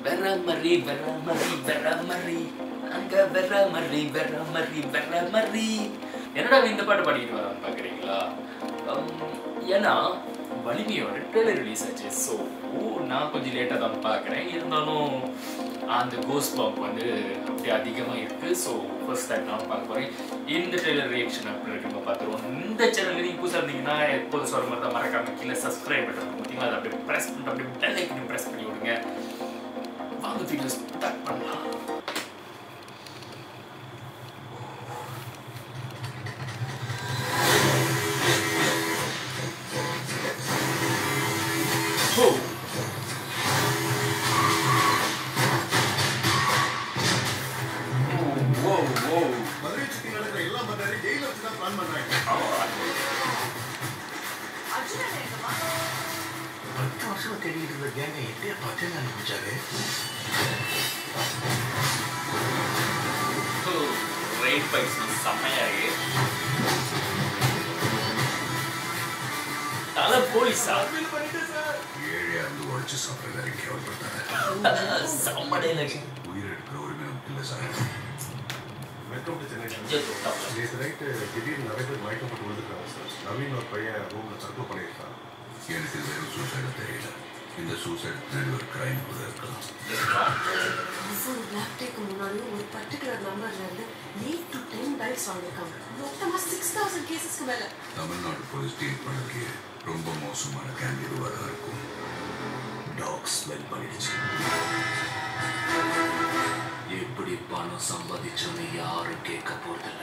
வெற மறி வெற மறி வெற மறி அங்க வெற மறி வெற மறி வெற மறி என்னடா இவன் இந்த பாட்டு பாடிக்கிட்டு வரான்னு பார்க்குறீங்களா ஏன்னா வலிமையோட ட்ரெய்லர் ரிலீஸ் ஆச்சு ஸோ நான் கொஞ்சம் லேட்டாக தான் பார்க்குறேன் இருந்தாலும் அந்த கோஸ் பாப் வந்து அப்படி அதிகமாக இருக்குது ஸோ ஃபர்ஸ்ட் டைம் நான் பார்க்க போகிறேன் இந்த ட்ரெய்லர் ரியாக்ஷன் அப்படி இருக்கு நம்ம பார்த்துருவோம் இந்த சேனல் நீங்கள் புதுசாக இருந்தீங்கன்னா எப்போது சொல்கிற மாதிரி தான் மறக்காம கீழே சப்ஸ்கிரைப் பண்ணுறது பார்த்தீங்களா அதை அப்படியே ப்ரெஸ் பண்ணிட்டு அப்படியே பெல் ஐக்கனையும் ப்ரெஸ் பண்ணி விடுங்க வாங்க வீடியோ ஸ்டார்ட் பண்ணலாம் Oh. Whoa, whoa. மதுரை சுத்தி நடக்கிற எல்லா மன்னரையும் ஜெயில வச்சு தான் பிளான் பண்றாங்க பத்து வருஷம் தேடிட்டு இருந்த கேங்க எப்படியா பச்சை அனுப்பிச்சாரு Oh, raid fights வந்து செம்மையா இருக்கு தல போலீஸா ஏழை இருந்து உழைச்சு சாப்பிட்ற வேலைக்கு கேவல்படுத்தாங்க செம்ம டைலாக் உயிர் எடுக்கிற உரிமை நமக்கு இல்லை சார் மெட்ரோ சென்னை நேற்று நைட்டு திடீர்னு நிறைய பேர் மயக்கம் போட்டு விழுந்துருக்காங்க சார் நவீன் ஒரு பையன் ரூம்ல தற்கொலை பண்ணியிருக்கான் எனக்கு இது வெறும் சூசைடு தெரியல இந்த சூசைடு பின்னாடி ஒரு கிரைம் கூட இருக்கலாம் ஒவ்வொரு பிளாக் டேக்கு முன்னாடியும் ஒரு பர்டிகுலர் நம்பர்ல இருந்து எயிட் டு டென் டைல்ஸ் வாங்கியிருக்காங்க மொத்தமா சிக்ஸ் தௌசண்ட் கேசஸ்க்கு மேல தமிழ்நாடு போலீஸ் டீல் பண்ணதுக்கு ரொம்ப மோசமான கேண்ட் இதுவாக தான் இருக்கும் டாக் ஸ்மெல் பண்ணிடுச்சு எப்படி பணம் சம்பாதிச்சோன்னு யாரும் கேட்க போறதில்ல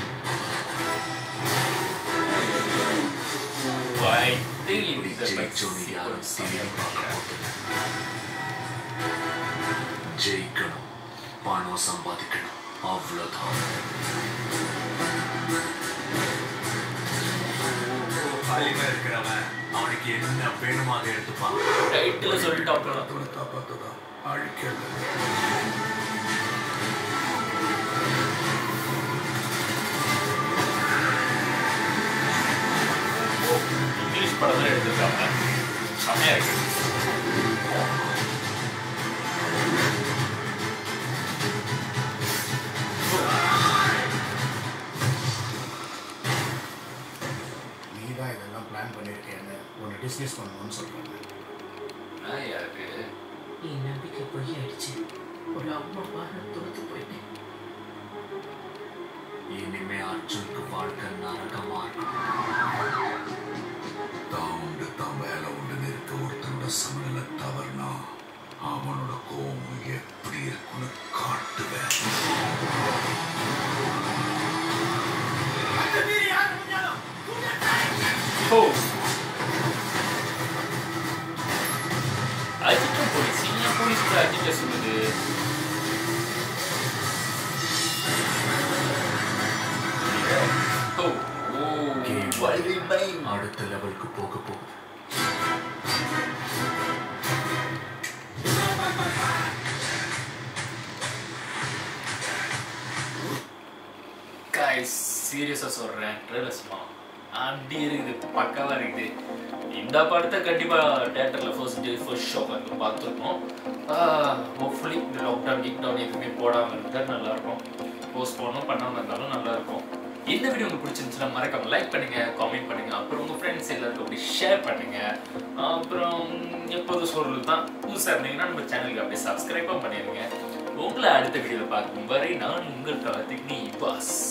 I think இப்படி it's the best ஜெயிச்சோன்னு யாரும் திரும்பி பார்க்க போறதில்ல ஜெயிக்கணும் பணம் சம்பாதிக்கணும் அவ்வளவுதான் வலிமை இருக்கிறவன் அவனுக்கு என்ன வேணுமோ அதை எடுத்துப்பான் டைட்டில் சொல்லிட்டு அவனை காப்பாற்றதா அழிக்கல இங்கிலீஷ் படம் தான் எடுத்துருக்காங்க செம்மையா இருக்கு நீ தான் இதெல்லாம் பிளான் பண்ணியிருக்கேன்னு உன்னை டிஸ்மிஸ் பண்ணணும்னு சொல்கிறாங்க நான் யாருக்கு என் நம்பிக்கை பொய்யாயிடுச்சு ஒரு அம்மா பாரு தோத்து போயிட்டேன் இனிமே அர்ஜுனுக்கு வாழ்க்கை நரகமா இருக்கும் தான் உண்டு தான் வேலை உண்டுன்னு இருக்க ஒருத்தனோட சமநிலை தவறுனா அவனோட கோபம் எப்படி இருக்குன்னு காட்டுவேன் ஓ அஜித்த போலீஸ் ஏன் போலீஸ் கூட அஜித்த சொல்லுது ஓ ஓ வலிமை அடுத்த லெவலுக்கு போக போகுது காய்ஸ் சீரியஸாக சொல்கிறேன் ட்ரெய்லர்ஸ்மா அப்படி இருக்குது பக்காவாக இருக்குது இந்த படத்தை கண்டிப்பாக தேட்டரில் ஃபர்ஸ்ட் டே ஃபர்ஸ்ட் ஷோ வந்து பார்த்துருக்கோம் ஹோப்ஃபுல்லி இந்த லாக்டவுன் கிக்டவுன் எதுவுமே போடாமல் இருந்தால் நல்லாயிருக்கும் போஸ்ட் போடணும் பண்ணாமல் இருந்தாலும் நல்லாயிருக்கும் இந்த வீடியோ உங்களுக்கு பிடிச்சிருந்துச்சுன்னா மறக்காம லைக் பண்ணுங்க காமெண்ட் பண்ணுங்க அப்புறம் உங்கள் ஃப்ரெண்ட்ஸ் எல்லாருக்கும் அப்படி ஷேர் பண்ணுங்க அப்புறம் எப்போதும் சொல்கிறது தான் புதுசாக இருந்தீங்கன்னா நம்ம சேனலுக்கு அப்படியே சப்ஸ்கிரைபாக பண்ணிடுங்க உங்களை அடுத்த வீடியோவில் பார்க்கும் வரை நான் உங்கள் கார்த்திக் நீ பாஸ்